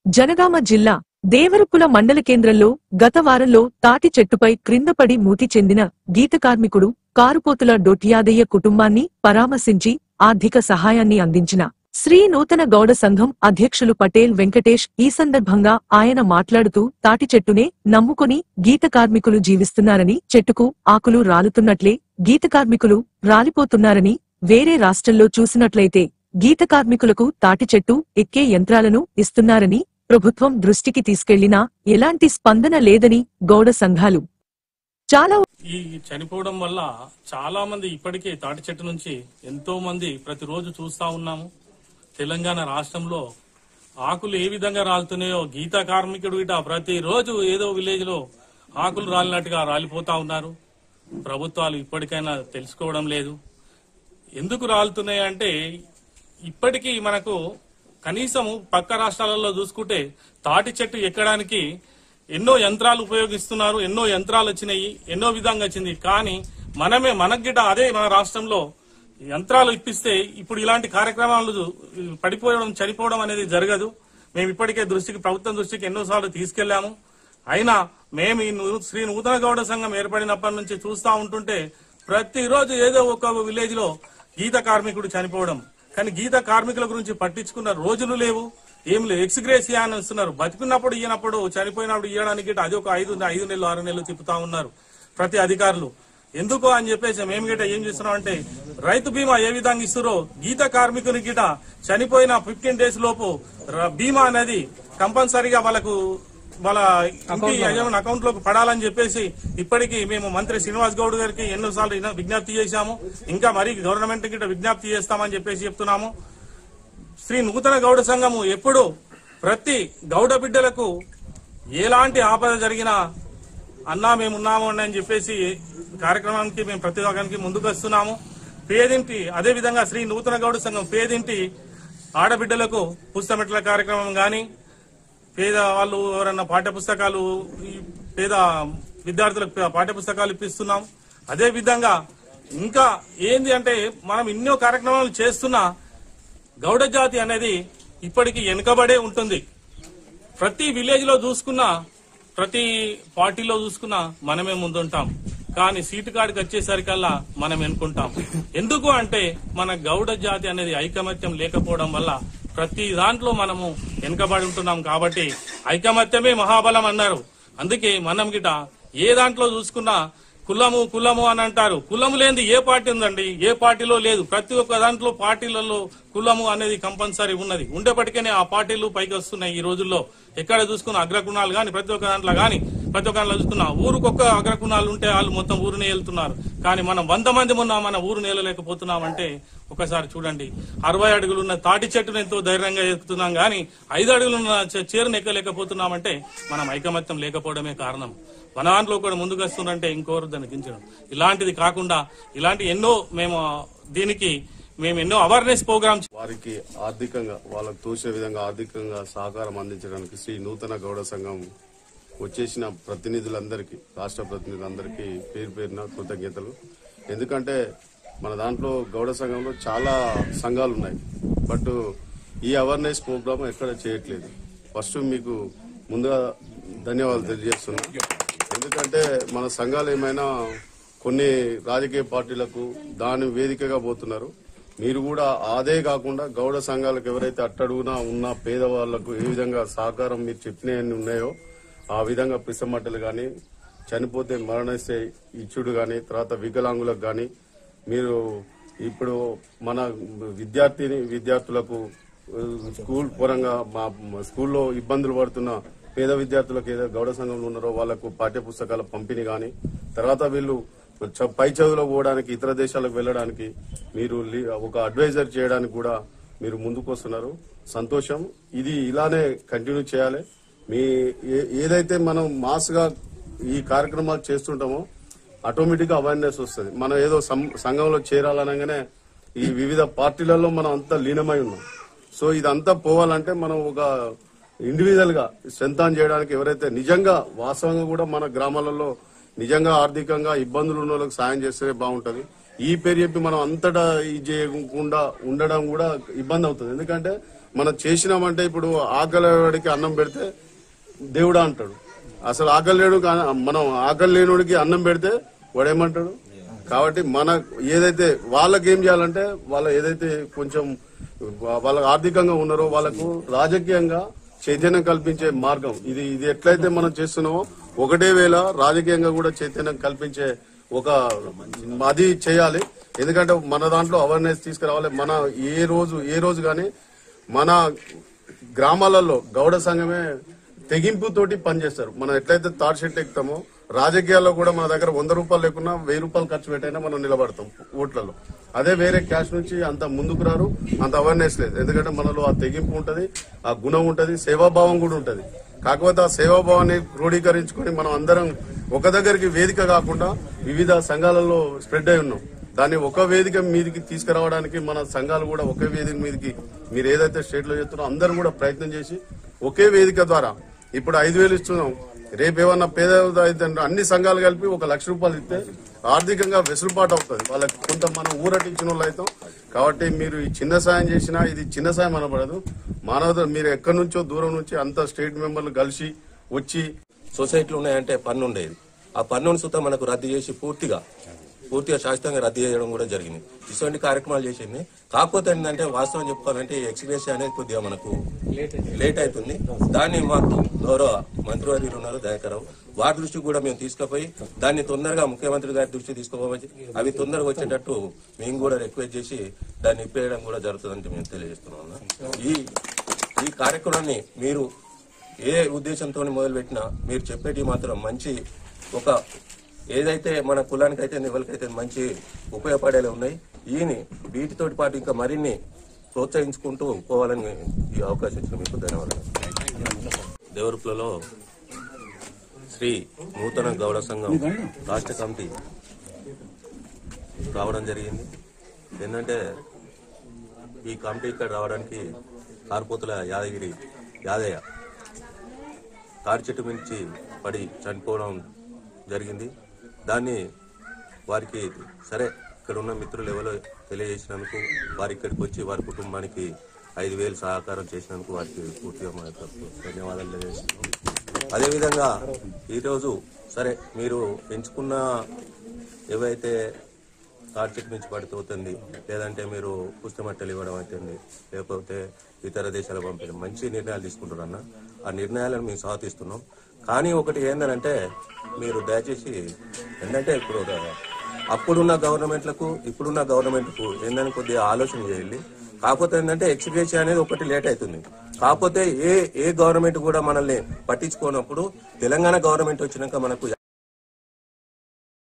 జనగామ జిల్లా దేవరపుల మండల కేంద్రంలో గత వారంలో తాటి చెట్టుపై క్రిందపడి మూతి చెందిన గీత కార్మికుడు కారుపోతుల డొట్యాదయ్య కుటుంబాన్ని పరామర్శించి ఆర్థిక సహాయాన్ని అందించిన శ్రీ నూతన గౌడ సంఘం అధ్యక్షులు పటేల్ వెంకటేష్ ఈ సందర్భంగా ఆయన మాట్లాడుతూ తాటి చెట్టునే నమ్ముకొని గీత కార్మికులు జీవిస్తున్నారని చెట్టుకు ఆకులు రాలుతున్నట్లే గీత కార్మికులు రాలిపోతున్నారని వేరే రాష్ట్రంలో చూసినట్లయితే గీత కార్మికులకు తాటి చెట్టు ఎక్కే యంత్రాలను ఇస్తున్నారని ప్రభుత్వం దృష్టికి తీసుకెళ్లినా ఎలాంటి స్పందన లేదని గౌడ సంఘాలు చాలా ఈ చనిపోవడం వల్ల చాలా మంది ఇప్పటికే తాటి చెట్టు నుంచి ఎంతో మంది ప్రతిరోజు చూస్తా ఉన్నాము తెలంగాణ రాష్ట్రంలో ఆకులు ఏ విధంగా రాలుతున్నాయో గీత కార్మికుడు ఇట ప్రతిరోజు ఏదో విలేజ్ లో ఆకులు రాలినట్టుగా రాలిపోతా ఉన్నారు ప్రభుత్వాలు ఇప్పటికైనా తెలుసుకోవడం లేదు ఎందుకు రాలుతున్నాయి అంటే ఇప్పటికీ మనకు కనీసం పక్క రాష్ట్రాలలో చూసుకుంటే తాటి చెట్టు ఎక్కడానికి ఎన్నో యంత్రాలు ఉపయోగిస్తున్నారు ఎన్నో యంత్రాలు వచ్చినాయి ఎన్నో విధంగా వచ్చింది కానీ మనమే మనగిట అదే మన రాష్ట్రంలో యంత్రాలు ఇప్పిస్తే ఇప్పుడు ఇలాంటి కార్యక్రమాలు పడిపోవడం చనిపోవడం అనేది జరగదు మేము ఇప్పటికే దృష్టికి ప్రభుత్వం దృష్టికి ఎన్నోసార్లు తీసుకెళ్లాము అయినా మేము ఈ నూ- శ్రీ నూతన గౌడ సంఘం ఏర్పడినప్పటి నుంచి చూస్తా ఉంటుంటే ప్రతిరోజు ఏదో ఒక విలేజ్ లో గీత కార్మికుడు చనిపోవడం కానీ గీత కార్మికుల గురించి పట్టించుకున్న రోజులు లేవు ఏం లేవు ఎక్స్గ్రేసియా అని ఇస్తున్నారు బతికున్నప్పుడు ఇయ్యనప్పుడు చనిపోయినప్పుడు ఇయ్యడానికి గిట్ట అది ఒక ఐదు ఐదు నెలలు ఆరు నెలలు తిప్పుతా ఉన్నారు ప్రతి అధికారులు ఎందుకు అని చెప్పేసి మేము గిట ఏం చేస్తున్నాం అంటే రైతు బీమా ఏ విధంగా ఇస్తారో గీత కార్మికుని గిట చనిపోయిన ఫిఫ్టీన్ డేస్ లోపు ర- బీమా అనేది కంపల్సరీగా వాళ్ళకు వాళ్ళ ఇంటి యజమాని అకౌంట్ లోకి పడాలని చెప్పేసి ఇప్పటికీ మేము మంత్రి శ్రీనివాస్ గౌడ్ గారికి ఎన్నోసార్లు ఇన్న- విజ్ఞప్తి చేశాము ఇంకా మరి గవర్నమెంట్ గిట్ట విజ్ఞప్తి చేస్తామని చెప్పేసి చెప్తున్నాము శ్రీ నూతన గౌడ సంఘము ఎప్పుడు ప్రతి గౌడ బిడ్డలకు ఎలాంటి ఆపద జరిగినా అన్నా మేము ఉన్నాము అని చెప్పేసి కార్యక్రమానికి మేము ప్రతి ఒక్కరికి ముందుకు వస్తున్నాము పేదింటి అదే విధంగా శ్రీ నూతన గౌడ సంఘం పేదింటి ఆడబిడ్డలకు పుస్తమెట్ల కార్యక్రమం గాని పేద వాళ్ళు ఎవరన్నా పాఠ్య పుస్తకాలు ఈ పేద విద్యార్థులకు పాఠ్య పుస్తకాలు ఇప్పిస్తున్నాం అదే విధంగా ఇంకా ఏంది అంటే మనం ఎన్నో కార్యక్రమాలు చేస్తున్నా గౌడ జాతి అనేది ఇప్పటికీ వెనుకబడే ఉంటుంది ప్రతి విలేజ్ లో చూసుకున్నా ప్రతి పార్టీలో చూసుకున్నా మనమే ముందుంటాం కానీ సీటు కాడికి వచ్చేసరికల్లా మనం ఎన్నుకుంటాం ఎందుకు అంటే మన గౌడ జాతి అనేది ఐకమత్యం లేకపోవడం వల్ల ప్రతి దాంట్లో మనము వెనుకబడి ఉంటున్నాం కాబట్టి ఐకమత్యమే మహాబలం అన్నారు అందుకే మనం గిట ఏ దాంట్లో చూసుకున్నా కులము కులము అని అంటారు కులము లేనిది ఏ పార్టీ ఉందండి ఏ పార్టీలో లేదు ప్రతి ఒక్క దాంట్లో పార్టీలలో కులము అనేది కంపల్సరీ ఉన్నది ఉండేప్పటికనే ఆ పార్టీలు పైకి వస్తున్నాయి ఈ రోజుల్లో ఎక్కడ చూసుకున్న అగ్రకుణాలు గాని ప్రతి ఒక్క దాంట్లో గాని ప్రతి ఒక్క దాంట్లో చూసుకున్నా ఊరుకొక్క అగ్రకుణాలు ఉంటే వాళ్ళు మొత్తం ఊరినే వెళ్తున్నారు కానీ మనం వంద మంది ఉన్నా మన ఊరు నేలలేకపోతున్నాం అంటే ఒకసారి చూడండి అరవై అడుగులున్న తాటి చెట్టును ఎంతో ధైర్యంగా ఎక్కుతున్నాం గాని ఐదు అడుగులున్న చే- చీరను ఎక్కలేకపోతున్నామంటే మనం ఐకమత్యం లేకపోవడమే కారణం మన దాంట్లో కూడా ముందుకు వస్తుందంటే ఇంకోరు దాన్ని గించడం ఇలాంటిది కాకుండా ఇలాంటి ఎన్నో మేము దీనికి మేము ఎన్నో అవేర్నెస్ ప్రోగ్రామ్ వారికి ఆర్థికంగా వాళ్ళకు తోచే విధంగా ఆర్థికంగా సహకారం అందించడానికి శ్రీ నూతన గౌడ సంఘం వచ్చేసిన ప్రతినిధులందరికీ రాష్ట్ర ప్రతినిధులందరికీ పేరు పేరున కృతజ్ఞతలు ఎందుకంటే మన దాంట్లో గౌడ సంఘంలో చాలా సంఘాలు ఉన్నాయి బట్ ఈ అవేర్నెస్ ప్రోగ్రామ్ ఎక్కడ చేయట్లేదు ఫస్ట్ మీకు ముందుగా ధన్యవాదాలు తెలియజేస్తున్నా ఎందుకంటే మన సంఘాలు ఏమైనా కొన్ని రాజకీయ పార్టీలకు దాని వేదికగా పోతున్నారు మీరు కూడా అదే కాకుండా గౌడ సంఘాలకు ఎవరైతే అట్టడుగునా ఉన్న పేదవాళ్లకు ఏ విధంగా సహకారం మీరు చెప్పినవన్నీ ఉన్నాయో ఆ విధంగా పిసమట్టలు గాని చనిపోతే మరణిస్తే ఇచ్చుడు గాని తర్వాత వికలాంగులకు గాని మీరు ఇప్పుడు మన విద్యార్థిని విద్యార్థులకు ఆ, స్కూల్ పరంగా మా మా స్కూల్లో ఇబ్బందులు పడుతున్న పేద విద్యార్థులకు ఏదో గౌడ సంఘంలో ఉన్నారో వాళ్లకు పాఠ్య పుస్తకాల పంపిణీ గాని తర్వాత వీళ్ళు చ- పై చదువులో పోవడానికి ఇతర దేశాలకు వెళ్ళడానికి మీరు లీ- ఒక అడ్వైజర్ చేయడానికి కూడా మీరు ముందుకు వస్తున్నారు సంతోషం ఇది ఇలానే కంటిన్యూ చేయాలి మీ ఏ- ఏదైతే మనం మాస్ గా ఈ కార్యక్రమాలు చేస్తుంటామో ఆటోమేటిక్ గా అవేర్నెస్ వస్తుంది మనం ఏదో సం- సంఘంలో చేరాలనగానే ఈ వివిధ పార్టీలలో మనం అంతా లీనమై ఉన్నాం సో ఇదంతా పోవాలంటే మనం ఒక ఇండివిజువల్ గా స్ట్రెంథాన్ చేయడానికి ఎవరైతే నిజంగా వాస్తవంగా కూడా మన గ్రామాలలో నిజంగా ఆర్థికంగా ఇబ్బందులు ఉన్న వాళ్ళకి సాయం చేస్తే బాగుంటది ఈ పేరు చెప్పి మనం అంతటా ఇది చేయకుండా ఉండడం కూడా ఇబ్బంది అవుతుంది ఎందుకంటే మనం చేసినామంటే ఇప్పుడు ఆకలివాడికి అన్నం పెడితే దేవుడా అంటాడు అసలు ఆకలి లేడు మనం ఆకలి లేనుడికి అన్నం పెడితే వాడు ఏమంటాడు కాబట్టి మన ఏదైతే వాళ్ళకి ఏం చేయాలంటే వాళ్ళ ఏదైతే కొంచెం వా- వాళ్ళ ఆర్థికంగా ఉన్నారో వాళ్ళకు రాజకీయంగా చైతన్యం కల్పించే మార్గం ఇది ఇది ఎట్లయితే మనం చేస్తున్నామో ఒకటే వేళ రాజకీయంగా కూడా చైతన్యం కల్పించే ఒక అది చేయాలి ఎందుకంటే మన దాంట్లో అవేర్నెస్ తీసుకురావాలి మన ఏ రోజు ఏ రోజు కానీ మన గ్రామాలలో గౌడ సంఘమే తెగింపుతోటి పనిచేస్తారు మనం ఎట్లయితే తాడు షెట్ ఎక్కుతామో రాజకీయాల్లో కూడా మన దగ్గర వంద రూపాయలు లేకున్నా వెయ్యి రూపాయలు ఖర్చు పెట్టైనా మనం నిలబడతాం ఓట్లలో అదే వేరే క్యాష్ నుంచి అంత ముందుకు రారు అంత అవేర్నెస్ లేదు ఎందుకంటే మనలో ఆ తెగింపు ఉంటది ఆ గుణం ఉంటది సేవాభావం కూడా ఉంటది కాకపోతే ఆ సేవాభావాన్ని క్రోడీకరించుకొని మనం అందరం ఒక దగ్గరికి వేదిక కాకుండా వివిధ సంఘాలలో స్ప్రెడ్ అయి ఉన్నాం దాన్ని ఒక వేదిక మీదకి తీసుకురావడానికి మన సంఘాలు కూడా ఒకే వేదిక మీదకి మీరు ఏదైతే స్టేట్ లో చేస్తున్నారో అందరూ కూడా ప్రయత్నం చేసి ఒకే వేదిక ద్వారా ఇప్పుడు ఐదు వేలు ఇస్తున్నాం రేపు ఏమన్నా పేద అయితే అన్ని సంఘాలు కలిపి ఒక లక్ష రూపాయలు ఇస్తే ఆర్థికంగా వెసులుబాటు అవుతుంది వాళ్ళకి కొంత మనం ఊరటించిన వాళ్ళు అవుతాం కాబట్టి మీరు ఈ చిన్న సాయం చేసినా ఇది చిన్న సాయం అనబడదు మానవత మీరు ఎక్కడి నుంచో దూరం నుంచి అంత స్టేట్ మెంబర్లు కలిసి వచ్చి సొసైటీలు ఉన్నాయంటే పన్ను ఉండేది ఆ పన్నును సుతం మనకు రద్దు చేసి పూర్తిగా పూర్తిగా శాశ్వతంగా రద్దు చేయడం కూడా జరిగింది ఇటువంటి కార్యక్రమాలు చేసింది కాకపోతే ఏంటంటే వాస్తవం చెప్పుకోవాలంటే ఎక్స్గ్రేషన్ అనేది కొద్దిగా మనకు లేట్ అవుతుంది దాన్ని మాకు గౌరవ మంత్రివర్యులు ఉన్నారు దయాకరావు వారి దృష్టికి కూడా మేము తీసుకుపోయి దాన్ని తొందరగా ముఖ్యమంత్రి గారి దృష్టికి తీసుకుపోవచ్చు అవి తొందరగా వచ్చేటట్టు మేము కూడా రిక్వెస్ట్ చేసి దాన్ని ఇప్పేయడం కూడా జరుగుతుందని మేము తెలియజేస్తున్నాం అన్న. ఈ ఈ కార్యక్రమాన్ని మీరు ఏ ఉద్దేశంతో మొదలుపెట్టినా మీరు చెప్పేటి మాత్రం మంచి ఒక ఏదైతే మన కులానికైతే ఎవరికైతే మంచి ఉపయోగపడేలా ఉన్నాయి ఈయని వీటితోటి పాటు ఇంకా మరిన్ని ప్రోత్సహించుకుంటూ పోవాలని ఈ అవకాశం ఇచ్చిన మీకు ధన్యవాదాలు దేవరుపులలో శ్రీ నూతన గౌడ సంఘం రాష్ట్ర కమిటీ రావడం జరిగింది ఏంటంటే ఈ కమిటీ ఇక్కడ రావడానికి కార్పోతుల యాదగిరి యాదయ్య తాడి చెట్టు మించి పడి చనిపోవడం జరిగింది దాన్ని వారికి సరే ఇక్కడ ఉన్న మిత్రులు ఎవరో తెలియజేసినందుకు వారి ఇక్కడికి వచ్చి వారి కుటుంబానికి ఐదు వేలు సహకారం చేసినందుకు వారికి పూర్తిగా మా యొక్క ధన్యవాదాలు తెలియజేస్తున్నాం అదేవిధంగా ఈరోజు సరే మీరు ఎంచుకున్న ఏవైతే తాడ్చెట్ నుంచి పడిపోతుంది లేదంటే మీరు పుస్తమట్టలు ఇవ్వడం అవుతుంది లేకపోతే ఇతర దేశాల పంపడం మంచి నిర్ణయాలు తీసుకుంటారన్న ఆ నిర్ణయాలను మేము స్వాగతిస్తున్నాం కానీ ఒకటి ఏంటంటే మీరు దయచేసి ఏంటంటే ఇప్పుడు అప్పుడున్న గవర్నమెంట్లకు ఇప్పుడున్న గవర్నమెంట్కు ఏందని కొద్దిగా ఆలోచన చేయాలి కాకపోతే ఏంటంటే ఎక్స్గ్రేషన్ అనేది ఒకటి లేట్ అవుతుంది కాకపోతే ఏ ఏ గవర్నమెంట్ కూడా మనల్ని పట్టించుకోనప్పుడు తెలంగాణ గవర్నమెంట్ వచ్చినాక మనకు